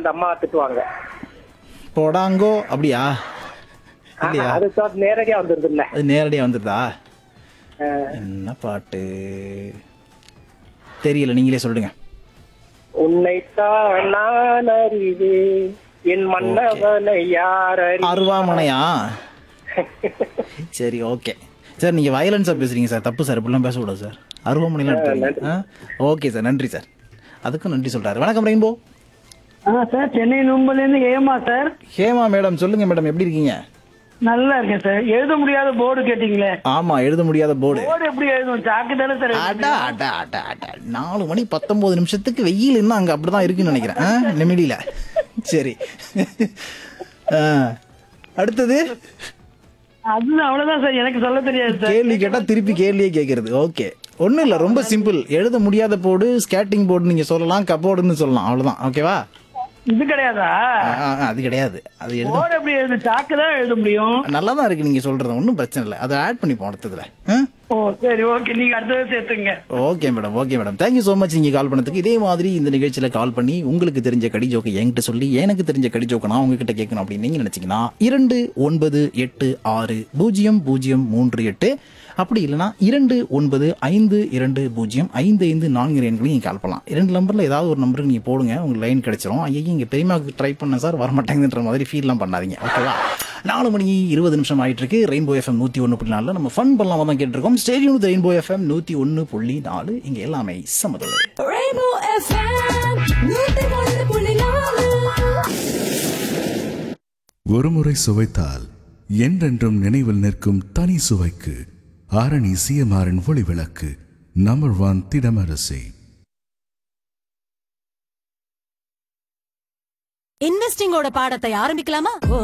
அந்த அம்மா திட்டுவாங்க போடாங்கோ அப்படியா இல்லையா அது தோட்ட நேரடியா வந்துருது இல்ல அது நேரடியாக வந்துருதா என்ன பாட்டு தெரியல நீங்களே சொல்லுங்க உன்னைத்தான் நான் அறிவேன் என் மன்னவனை யார் அறி அருவாமனையா சரி ஓகே சார் நீங்கள் வயலன்ஸாக பேசுறீங்க சார் தப்பு சார் இப்படிலாம் பேசக்கூடாது சார் அருவாமனைலாம் எடுத்துருங்க ஆ ஓகே சார் நன்றி சார் அதுக்கும் நன்றி சொல்கிறாரு வணக்கம் ரெயின்போ ஆ சார் சென்னை நும்பலேருந்து ஏமா சார் ஹேமா மேடம் சொல்லுங்க மேடம் எப்படி இருக்கீங்க நல்லா இருக்கேன் சார் எழுத முடியாத போர்டு கேட்டீங்களே ஆமா எழுத முடியாத போர்டு போர்டு எப்படி எழுதும் சாக்கு தானே சார் எழுத அடா அடா அடா அடா நாலு மணி பத்தொன்பது நிமிஷத்துக்கு வெயில் இன்னும் அங்க அப்படிதான் இருக்குன்னு நினைக்கிறேன் ஆ, நிமிடியில சரி ஆ, அடுத்தது அது அவ்வளவுதான் சார் எனக்கு சொல்ல தெரியாது சார் கேள்வி கேட்டா திருப்பி கேள்வியே கேட்கறது ஓகே ஒண்ணும் இல்ல ரொம்ப சிம்பிள் எழுத முடியாத போர்டு ஸ்கேட்டிங் போர்டு நீங்க சொல்லலாம் கபோர்டுன்னு சொல்லலாம் அவ்வளவுதான் ஓகேவா இது கிடையாதா ஆ, ஆ, அது கிடையாது அது எழுத போர்டு எப்படி எழுது சாக்கு தான் எழுத முடியும் நல்லா தான் இருக்கு நீங்க சொல்றது ஒன்றும் பிரச்சனை இல்லை அதை ஆட் பண்ணி அடுத்ததுல ஆ ஓ சரி ஓகே நீங்க அடுத்தது சேர்த்துங்க okay madam okay madam thank you so much நீங்கள் கால் பண்ணதுக்கு இதே மாதிரி இந்த நிகழ்ச்சியில் கால் பண்ணி உங்களுக்கு தெரிஞ்ச கடி ஜோக்கை என்கிட்ட சொல்லி எனக்கு தெரிஞ்ச கடி ஜோக்கை நான் உங்ககிட்ட கேட்கணும் அப்படின்னு நீங்கள் நினச்சிங்கன்னா இரண்டு ஒன்பது எட்டு ஆறு பூஜ்ஜியம் பூஜ்ஜியம் மூன்று எட்டு அப்படி இல்லைனா இரண்டு ஒன்பது ஐந்து இரண்டு பூஜ்ஜியம் ஐந்து ஐந்து நான்கு எண்களையும் நீங்கள் கால் பண்ணலாம் இரண்டு நம்பரில் ஏதாவது ஒரு நம்பருக்கு நீங்கள் போடுங்க உங்களுக்கு லைன் கிடைச்சிரும் ஐயா இங்கே பெரியமாவுக்கு ட்ரை பண்ண சார் வரமாட்டேங்குதுன்ற மாதிரி ஃபீல்லாம் பண்ணாதீங்க ஓகேவா நாலு மணி இருபது நிமிஷம் ஆயிட்டு இருக்கு ரெயின்போ எஃப்எம் நூற்றி ஒன்று புள்ளி நாலில் நம்ம ஃபன் பண்ணலாமா தான் கேட்டிருக்கோம் ஸ்டேடியம் ரெயின்போ எஃப்எம் நூற்றி ஒன்று புள்ளி நாலு இங்கே எல்லாமே சமதொழு Rainbow FM, நூத்தி ஒன்று புள்ளி நாலு. ஒருமுறை சுவைத்தால் என்றென்றும் நினைவில் நிற்கும் தனி சுவைக்கு ஆரணி சிஎம்ஆரின் ஒளி விளக்கு நம்பர் ஒன் திடமரசி இன்வெஸ்டிங்கோட பாடத்தை ஆரம்பிக்கலாமா ஓ